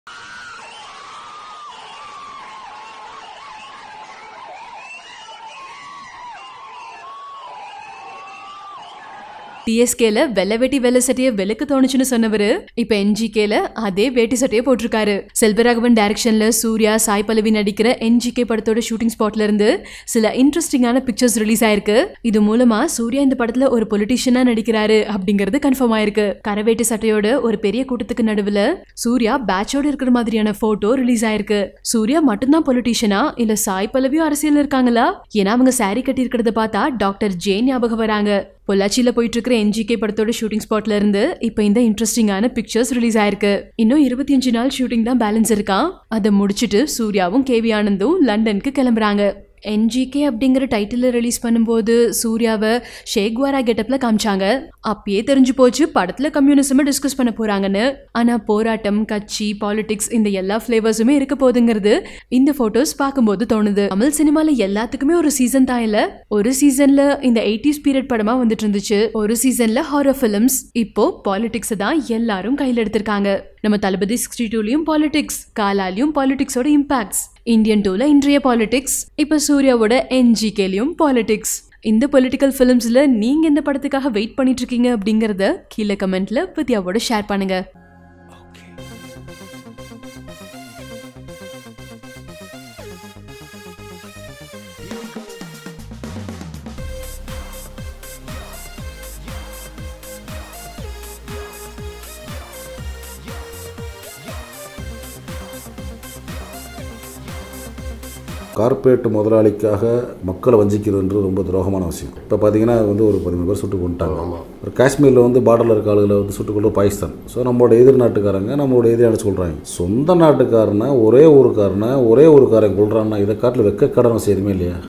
டிஎஸ்கேல வெள்ளை வேட்டி வெள்ளை சட்டையை வெளுக்க தோணுச்சுன்னு சொன்னவரு இப்ப என்ஜிகேல அதே வேட்டி சட்டையை போட்டிருக்காரு செல்வராகவன் டைரக்ஷன்ல சூர்யா சாய் பல்லவி நடிக்கிற என்ஜிகே படத்தோட ஷூட்டிங் ஸ்பாட்ல இருந்து சில இன்ட்ரெஸ்டிங்கான பிக்சர்ஸ் ரிலீஸ் ஆயிருக்கு இது மூலமா சூர்யா இந்த படத்துல ஒரு பொலிட்டிஷியனா நடிக்கிறாரு அப்படிங்கிறது கன்ஃபார்ம் ஆயிருக்கு கரவேட்டி சட்டையோட ஒரு பெரிய கூட்டத்துக்கு நடுவுல சூர்யா பேட்சோட இருக்கிற மாதிரியான போட்டோ ரிலீஸ் ஆயிருக்கு சூர்யா மட்டும்தான் பொலிட்டிஷியனா இல்ல சாய் பல்லவியும் அரசியல் இருக்காங்களா ஏன்னா அவங்க saree கட்டி இருக்கிறத பார்த்தா டாக்டர் ஜே ஞாபகம் வராங்க பொள்ளாச்சியில போயிட்டு இருக்கிற என்ஜிகே படத்தோட ஷூட்டிங் ஸ்பாட்ல இருந்து இப்போ இந்த இன்ட்ரெஸ்டிங்கான பிக்சர்ஸ் ரிலீஸ் ஆயிருக்கு இன்னும் இருபத்தி அஞ்சு நாள் ஷூட்டிங் தான் பேலன்ஸ் இருக்கான் அதை முடிச்சிட்டு சூர்யாவும் கேவி ஆனந்தும் லண்டனுக்கு கிளம்புறாங்க என்ஜிகே அப்படிங்கிற டைட்டில் ரிலீஸ் பண்ணும்போது சூர்யாவை ஷேக்வாரா கெட்டப்ல காமிச்சாங்க அப்பயே தெரிஞ்சு போச்சு படத்துல கம்யூனிசமை டிஸ்கஸ் பண்ண போறாங்கன்னு ஆனா போராட்டம் கட்சி பாலிடிக்ஸ் இந்த எல்லா ஃபிளேவர்ஸுமே இருக்க போகுதுங்கிறது இந்த போட்டோஸ் பார்க்கும்போது தோணுது தமிழ் சினிமால எல்லாத்துக்குமே ஒரு சீசன் தான் இல்ல ஒரு சீசன்ல இந்த எயிட்டிஸ் பீரியட் படமா வந்துட்டு இருந்துச்சு ஒரு சீசன்ல ஹாரர் ஃபிலிம்ஸ் இப்போ பாலிடிக்ஸ் தான் எல்லாரும் கையில் எடுத்திருக்காங்க நம்ம தளபதி சிக்ஸ்டி டூலையும் பாலிடிக்ஸ் காலாலையும் பாலிடிக்ஸோட இம்பாக்ட்ஸ் இந்தியன் டூல இன்றைய பாலிடிக்ஸ் இப்போ சூர்யாவோட என்ஜிகேலையும் பாலிடிக்ஸ் இந்த பொலிட்டிக்கல் ஃபிலிம்ஸ்ல நீங்க எந்த படத்துக்காக வெயிட் பண்ணிட்டு இருக்கீங்க அப்படிங்கறத கீழே கமெண்ட்ல வித்யாவோட ஷேர் பண்ணுங்க கார்ப்பரேட் முதலாளிக்காக மக்களை வஞ்சிக்கிறதுன்றது ரொம்ப துரோகமான விஷயம் இப்போ பார்த்தீங்கன்னா வந்து ஒரு பதிமூணு பேர் சுட்டு கொண்டுட்டாங்க ஒரு காஷ்மீரில் வந்து பார்டரில் இருக்க ஆளுகளை வந்து சுட்டுக் கொண்டு பாகிஸ்தான் ஸோ நம்மளோட எதிர் நாட்டுக்காரங்க நம்மளோட எதிரான சொல்கிறாங்க சொந்த நாட்டுக்காரனை ஒரே ஊருக்காரனை ஒரே ஊருக்காரன் கொள்றான்னா இதை காட்டில் வெக்க கடமை செய்யுமே இல்லையா